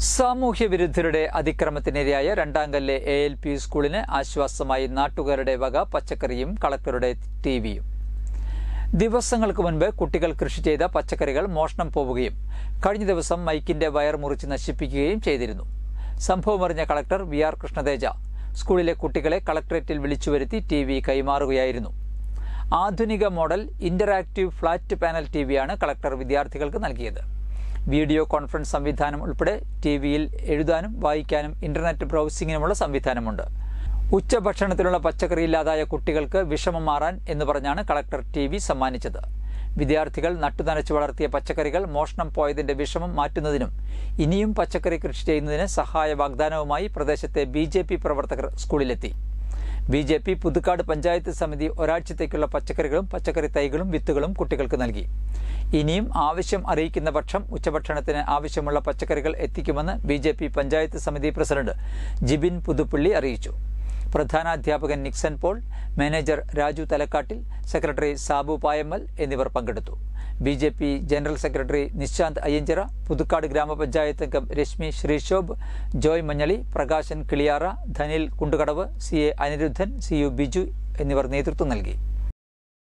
സാമൂഹ്യ വിരുദ്ധരുടെ അതിക്രമത്തിനിരയായ രണ്ടാംകല്ലെ എ എൽ പി സ്കൂളിന് ആശ്വാസമായി നാട്ടുകാരുടെ വക പച്ചക്കറിയും കളക്ടറുടെ ടിവിയും ദിവസങ്ങൾക്ക് മുൻപ് കുട്ടികൾ കൃഷി ചെയ്ത പച്ചക്കറികൾ മോഷണം പോവുകയും കഴിഞ്ഞ ദിവസം മൈക്കിന്റെ വയർ മുറിച്ച് നശിപ്പിക്കുകയും ചെയ്തിരുന്നു സംഭവമറിഞ്ഞ കളക്ടർ വി ആർ കൃഷ്ണതേജ സ്കൂളിലെ കുട്ടികളെ കളക്ടറേറ്റിൽ വിളിച്ചുവരുത്തി ടി വി കൈമാറുകയായിരുന്നു ആധുനിക model interactive flat panel T വിയാണ് കളക്ടർ വിദ്യാർത്ഥികൾക്ക് നൽകിയത് വീഡിയോ കോൺഫറൻസ് സംവിധാനം ഉൾപ്പെടെ ടി വിയിൽ എഴുതാനും വായിക്കാനും ഇന്റർനെറ്റ് ബ്രൗസിങ്ങിനുമുള്ള സംവിധാനമുണ്ട് ഉച്ചഭക്ഷണത്തിനുള്ള പച്ചക്കറി ഇല്ലാതായ കുട്ടികൾക്ക് വിഷമം മാറാൻ എന്ന് പറഞ്ഞാണ് കളക്ടർ ടി വി സമ്മാനിച്ചത് വിദ്യാർത്ഥികൾ നട്ടുനനച്ചു വളർത്തിയ പച്ചക്കറികൾ മോഷണം പോയതിന്റെ വിഷമം മാറ്റുന്നതിനും ഇനിയും പച്ചക്കറി കൃഷി ചെയ്യുന്നതിന് സഹായ വാഗ്ദാനവുമായി പ്രദേശത്തെ ബി പ്രവർത്തകർ സ്കൂളിലെത്തി B J P Puthukkad panchayat സമിതി ഒരാഴ്ചത്തേക്കുള്ള പച്ചക്കറികളും പച്ചക്കറി തൈകളും വിത്തുകളും കുട്ടികൾക്ക് നൽകി ഇനിയും ആവശ്യം അറിയിക്കുന്ന പക്ഷം ഉച്ചഭക്ഷണത്തിന് ആവശ്യമുള്ള പച്ചക്കറികൾ എത്തിക്കുമെന്ന് ബി ജെ പി പഞ്ചായത്ത് സമിതി പ്രസിഡന്റ് ജിബിൻ പുതുപ്പള്ളി അറിയിച്ചു പ്രധാനാധ്യാപകൻ Nixon Paul manager Raju Thalakkattil secretary Sabu Payammal എന്നിവർ പങ്കെടുത്തു B J P general secretary Nishanth Ayyanchira Puthukkad ഗ്രാമപഞ്ചായത്ത് അംഗം Reshmi Sreeshobh Joy Manjali Prakashan Kiliyara Dhanil Kundukadavu C A Anirudhan C U Biju എന്നിവർ നേതൃത്വം നൽകി